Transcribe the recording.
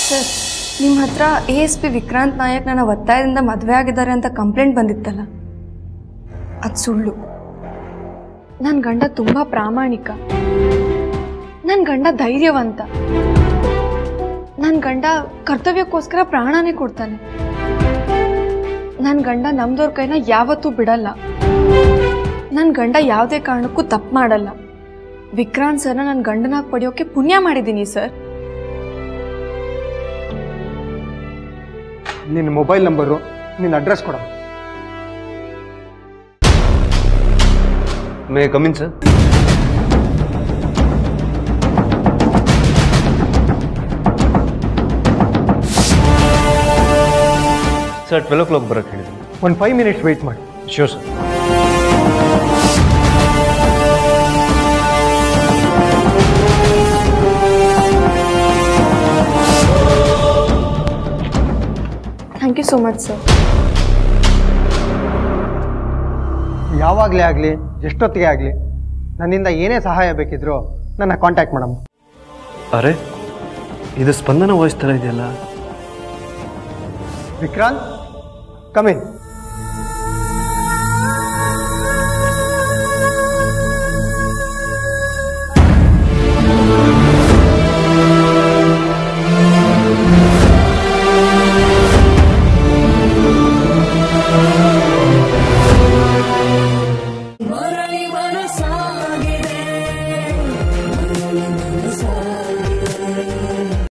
sir ನಿಮ್ಮ ಹತ್ರ A S P Vikrant Nayak ನನ್ನ ಒತ್ತಾಯದಿಂದ ಮದುವೆ ಆಗಿದ್ದಾರೆ ಅಂತ ಕಂಪ್ಲೇಂಟ್ ಬಂದಿತ್ತಲ್ಲ ಅದು ಸುಳ್ಳು ನನ್ನ ಗಂಡ ತುಂಬ ಪ್ರಾಮಾಣಿಕ ನನ್ನ ಗಂಡ ಧೈರ್ಯವಂತ ನನ್ನ ಗಂಡ ಕರ್ತವ್ಯಕ್ಕೋಸ್ಕರ ಪ್ರಾಣನೇ ಕೊಡ್ತಾನೆ ನನ್ನ ಗಂಡ ನಮ್ದವ್ರ ಕೈನ ಯಾವತ್ತೂ ಬಿಡಲ್ಲ ನನ್ನ ಗಂಡ ಯಾವುದೇ ಕಾರಣಕ್ಕೂ ತಪ್ಪು ಮಾಡಲ್ಲ ವಿಕ್ರಾಂತ್ ಸರ್ನ ನನ್ನ ಗಂಡನಾಗಿ ಪಡೆಯೋಕೆ ಪುಣ್ಯ ಮಾಡಿದ್ದೀನಿ ಸರ್ ನಿನ್ನ ಮೊಬೈಲ್ ನಂಬರು ನಿನ್ನ ಅಡ್ರೆಸ್ ಕೊಡ may come in sir sir twelve o'clock ಬರೋಕ್ಕೆ ಹೇಳಿದ್ದೀನಿ ಒಂದು ಫೈವ್ ಮಿನಿಟ್ಸ್ ವೆಯ್ಟ್ ಮಾಡಿ sure sir thank you so much sir ಯಾವಾಗಲೇ ಆಗಲಿ ಎಷ್ಟೊತ್ತಿಗೆ ಆಗಲಿ ನನ್ನಿಂದ ಏನೇ ಸಹಾಯ ಬೇಕಿದ್ರು ನನ್ನ ಕಾಂಟ್ಯಾಕ್ಟ್ ಮಾಡಮ್ಮ ಅರೆ ಇದು ಸ್ಪಂದನ ವಾಯ್ಸ್ ಥರ ಇದೆಯಲ್ಲ ವಿಕ್ರಾಂತ್ ಕಮಿನ್